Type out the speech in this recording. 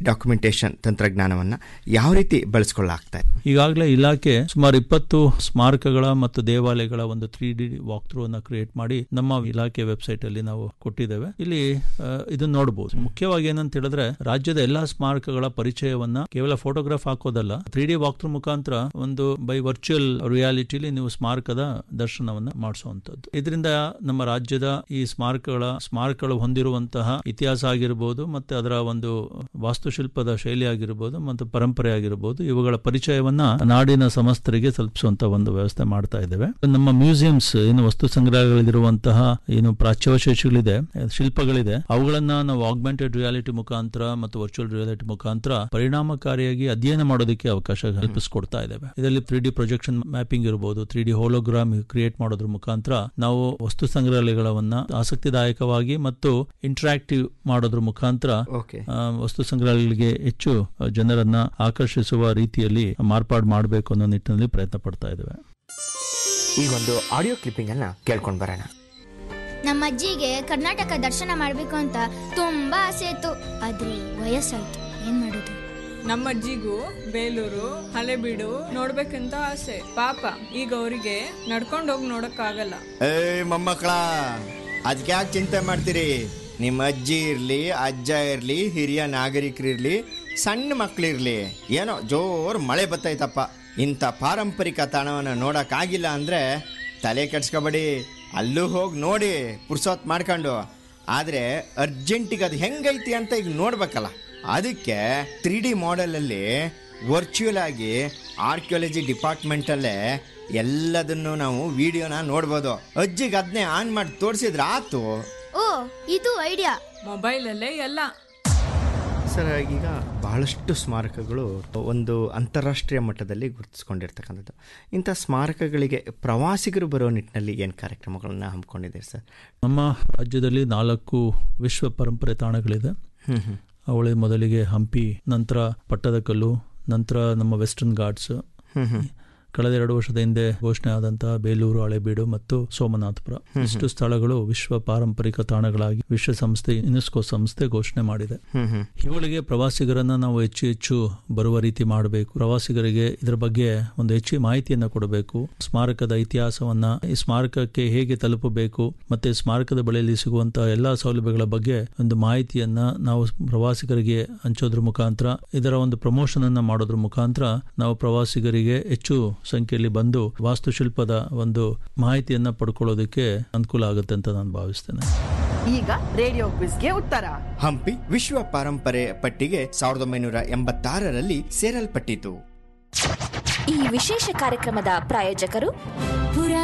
documentation ತಂತ್ರಜ್ಞಾನವನ್ನು ಯಾವ ರೀತಿ ಬಳಸ್ಕೊಳ್ಳಾಗ್ತಾ ಇದೆ ಈಗಾಗಲೇ ಇಲಾಖೆ ಸುಮಾರು ಇಪ್ಪತ್ತು ಸ್ಮಾರಕಗಳ ಮತ್ತು ದೇವಾಲಯಗಳ ಒಂದು ತ್ರೀ ಡಿ ವಾಕ್ ಥ್ರೂ ಅನ್ನ ಕ್ರಿಯೇಟ್ ಮಾಡಿ ನಮ್ಮ ಇಲಾಖೆ ವೆಬ್ಸೈಟ್ ಅಲ್ಲಿ ನಾವು ಕೊಟ್ಟಿದ್ದೇವೆ ಇಲ್ಲಿ ಆ, ಇದನ್ನ ನೋಡಬಹುದು ಮುಖ್ಯವಾಗಿ ಏನಂತ ಹೇಳಿದ್ರೆ ರಾಜ್ಯದ ಎಲ್ಲಾ ಸ್ಮಾರಕಗಳ ಪರಿಚಯವನ್ನ ಕೇವಲ ಫೋಟೋಗ್ರಾಫ್ ಹಾಕೋದಲ್ಲ ತ್ರೀ ಡಿ ವಾಕ್ ಥ್ರೂ ಮುಖಾಂತರ ಒಂದು ಬೈ ವರ್ಚುವಲ್ ರಿಯಾಲಿಟಿಲಿ ನೀವು ಸ್ಮಾರಕದ ದರ್ಶನವನ್ನ ಮಾಡಿಸುವಂತದ್ದು ಇದರಿಂದ ನಮ್ಮ ರಾಜ್ಯದ ಈ ಸ್ಮಾರಕಗಳ ಸ್ಮಾರಕಗಳು ಹೊಂದಿರುವಂತಹ ಇತಿಹಾಸ ಆಗಿರಬಹುದು ಮತ್ತೆ ಅದರ ಒಂದು ವಾಸ್ತುಶಿಲ್ಪದ ಶೈಲಿ ಆಗಿರಬಹುದು ಮತ್ತು ಪರಂಪರೆ ಆಗಿರಬಹುದು ಇವುಗಳ ಪರಿಚಯವನ್ನ ನಾಡಿನ ಸಮಸ್ತರಿಗೆ ತಲುಪಿಸುವಂತ ಒಂದು ವ್ಯವಸ್ಥೆ ಮಾಡ್ತಾ ಇದ್ದೇವೆ ನಮ್ಮ ಮ್ಯೂಸಿಯಂಸ್ ಏನು ವಸ್ತು ಸಂಗ್ರಹಗಳಿರುವಂತಹ ಏನು ಪ್ರಾಚ್ಯವಶೇಷಗಳಿದೆ ಶಿಲ್ಪಗಳಿದೆ ಅವುಗಳನ್ನ ನಾವು ಆಗ್ಮೆಂಟೆಡ್ ರಿಯಾಲಿಟಿ ಮುಖಾಂತರ ಮತ್ತು ವರ್ಚುವಲ್ ರಿಯಾಲಿಟಿ ಮುಖಾಂತರ ಪರಿಣಾಮಕಾರಿಯಾಗಿ ಅಧ್ಯಯನ ಮಾಡೋದಕ್ಕೆ ಅವಕಾಶ ಕಲ್ಪಿಸಿಕೊಡ್ತಾ ಇದ್ದೇವೆ ಇದರಲ್ಲಿ ತ್ರೀ ಡಿ ಪ್ರೊಜೆಕ್ಷನ್ ಮ್ಯಾಪಿಂಗ್ ಇರಬಹುದು ತ್ರೀ ಡಿ ಹೋಲೋಗ್ರಾಮ್ ಕ್ರಿಯೇಟ್ ಮಾಡೋದ್ರ ಮುಖಾಂತರ ನಾವು ವಸ್ತು ಸಂಗ್ರಹಾಲಯಗಳನ್ನ ಆಸಕ್ತಿದಾಯಕವಾಗಿ ಮತ್ತು ಇಂಟರಾಕ್ಟಿವ್ ಮಾಡೋದ್ರ ಮುಖಾಂತರ ಓಕೆ ಆ, ವಸ್ತು ಸಂಗ್ರಹಾಲಯಗಳಿಗೆ ಹೆಚ್ಚು ಆ, ಜನರನ್ನ ಆಕರ್ಷಿಸುವ ರೀತಿಯಲ್ಲಿ ಮಾರ್ಪಾಡು ಮಾಡಬೇಕು ಅನ್ನೋ ನಿಟ್ಟಿನಲ್ಲಿ ಪ್ರಯತ್ನ ಪಡ್ತಾ ಇದ್ದೇವೆ ಈ ಒಂದು ಆಡಿಯೋ ಕ್ಲಿಪ್ಪಿಂಗ್ ಅನ್ನ ಕೇಳ್ಕೊಂಡು ಬರೋಣ ನಮ್ಮ ಅಜ್ಜಿಗೆ ಕರ್ನಾಟಕ ದರ್ಶನ ಮಾಡ್ಬೇಕು ಅಂತ ತುಂಬಾ ಆಸೆ ಇತ್ತು ಆದ್ರೆ ವಯಸ್ಸಾಯ್ತು ಏನ್ ಮಾಡೋದು ನಮ್ಮ ಅಜ್ಜಿಗೂ ಬೇಲೂರು ಹಳೆಬೀಡು ನೋಡ್ಬೇಕಂತ ಆಸೆ ಪಾಪ ಈಗ ಅವರಿಗೆ ನಡ್ಕೊಂಡು ಹೋಗಿ ನೋಡಕ್ಕಾಗಲ್ಲ ಏ ಮೊಮ್ಮಕ್ಕಳ ಅದಕ್ಕೆ ಯಾಕೆ ಚಿಂತೆ ಮಾಡ್ತೀರಿ ನಿಮ್ಮ ಅಜ್ಜಿ ಇರಲಿ ಅಜ್ಜ ಇರಲಿ ಹಿರಿಯ ನಾಗರಿಕರಿರ್ಲಿ ಸಣ್ಣ ಮಕ್ಕಳಿರ್ಲಿ ಏನೋ ಜೋರ್ ಮಳೆ ಬತ್ತೈತಪ್ಪ ಇಂಥ ಪಾರಂಪರಿಕ ತಾಣವನ್ನು ನೋಡೋಕ್ಕಾಗಿಲ್ಲ ಅಂದರೆ ತಲೆ ಕೆಡ್ಸ್ಕೊಬೇಡಿ ಅಲ್ಲೂ ಹೋಗಿ ನೋಡಿ ಪುರ್ಸೊತ್ ಮಾಡ್ಕೊಂಡು ಆದರೆ ಅರ್ಜೆಂಟಿಗೆ ಅದು ಹೆಂಗೈತಿ ಅಂತ ಈಗ ನೋಡ್ಬೇಕಲ್ಲ ಅದಕ್ಕೆ ತ್ರೀ ಡಿ ಮಾಡೆಲಲ್ಲಿ ವರ್ಚುವಲ್ ಆಗಿ ಆರ್ಕಿಯಾಲಜಿ ಡಿಪಾರ್ಟ್ಮೆಂಟಲ್ಲೇ ಎಲ್ಲದನ್ನು ನಾವು ವಿಡಿಯೋನ ನೋಡ್ಬೋದು ಅಜ್ಜಿಗೆ ಅದನ್ನೇ ಆನ್ ಮಾಡಿ ತೋರಿಸಿದ್ರೆ ಆತು ಓ ಇದು ಐಡಿಯಾ ಮೊಬೈಲಲ್ಲೇ ಎಲ್ಲ ಸರ್ ಈಗ ಬಹಳಷ್ಟು ಸ್ಮಾರಕಗಳು ಒಂದು ಅಂತಾರಾಷ್ಟ್ರೀಯ ಮಟ್ಟದಲ್ಲಿ ಗುರುತಿಸ್ಕೊಂಡಿರ್ತಕ್ಕಂಥದ್ದು ಇಂಥ ಸ್ಮಾರಕಗಳಿಗೆ ಪ್ರವಾಸಿಗರು ಬರೋ ನಿಟ್ಟಿನಲ್ಲಿ ಏನು ಕಾರ್ಯಕ್ರಮಗಳನ್ನ ಹಮ್ಮಿಕೊಂಡಿದ್ದೀರಿ ಸರ್ ನಮ್ಮ ರಾಜ್ಯದಲ್ಲಿ ನಾಲ್ಕು ವಿಶ್ವ ಪರಂಪರೆ ತಾಣಗಳಿದೆ ಹ್ಮ್ ಹ್ಮ್ ಅವಳಿ ಮೊದಲಿಗೆ ಹಂಪಿ ನಂತರ ಪಟ್ಟದಕಲ್ಲು ನಂತರ ನಮ್ಮ ವೆಸ್ಟರ್ನ್ ಘಾಟ್ಸ್ ಹ್ಮ್ ಹ್ಮ್ ಕಳೆದ ಎರಡು ವರ್ಷದ ಹಿಂದೆ ಘೋಷಣೆ ಆದಂತಹ ಬೇಲೂರು ಹಳೆಬೀಡು ಮತ್ತು ಸೋಮನಾಥಪುರ ಇಷ್ಟು ಸ್ಥಳಗಳು ವಿಶ್ವ ಪಾರಂಪರಿಕ ತಾಣಗಳಾಗಿ ವಿಶ್ವಸಂಸ್ಥೆ ಯುನೆಸ್ಕೋ ಸಂಸ್ಥೆ ಘೋಷಣೆ ಮಾಡಿದೆ ಹ್ಮ್ ಹ್ಮ್ ಇವುಗಳಿಗೆ ಪ್ರವಾಸಿಗರನ್ನ ನಾವು ಹೆಚ್ಚು ಹೆಚ್ಚು ಬರುವ ರೀತಿ ಮಾಡಬೇಕು ಪ್ರವಾಸಿಗರಿಗೆ ಇದರ ಬಗ್ಗೆ ಒಂದು ಹೆಚ್ಚು ಮಾಹಿತಿಯನ್ನ ಕೊಡಬೇಕು ಸ್ಮಾರಕದ ಇತಿಹಾಸವನ್ನ ಈ ಸ್ಮಾರಕಕ್ಕೆ ಹೇಗೆ ತಲುಪಬೇಕು ಮತ್ತೆ ಸ್ಮಾರಕದ ಬಳಿಯಲ್ಲಿ ಸಿಗುವಂತಹ ಎಲ್ಲಾ ಸೌಲಭ್ಯಗಳ ಬಗ್ಗೆ ಒಂದು ಮಾಹಿತಿಯನ್ನ ನಾವು ಪ್ರವಾಸಿಗರಿಗೆ ಹಂಚೋದ್ರ ಮುಖಾಂತರ ಇದರ ಒಂದು ಪ್ರಮೋಷನ್ ಅನ್ನ ಮಾಡೋದ್ರ ಮುಖಾಂತರ ನಾವು ಪ್ರವಾಸಿಗರಿಗೆ ಹೆಚ್ಚು ಸಂಖ್ಯೆಯಲ್ಲಿ ಬಂದು ವಾಸ್ತುಶಿಲ್ಪದ ಒಂದು ಮಾಹಿತಿಯನ್ನ ಪಡ್ಕೊಳ್ಳೋದಕ್ಕೆ ಅನುಕೂಲ ಆಗುತ್ತೆ ಅಂತ ನಾನು ಭಾವಿಸ್ತೇನೆ ಈಗ ರೇಡಿಯೋ ಕ್ವಿಜ್ಗೆ ಉತ್ತರ ಹಂಪಿ ವಿಶ್ವ ಪಾರಂಪರೆ ಪಟ್ಟಿಗೆ ಸಾವಿರದ ಒಂಬೈನೂರ ಎಂಬತ್ತಾರರಲ್ಲಿ ಸೇರಲ್ಪಟ್ಟಿತು ಈ ವಿಶೇಷ ಕಾರ್ಯಕ್ರಮದ ಪ್ರಾಯೋಜಕರು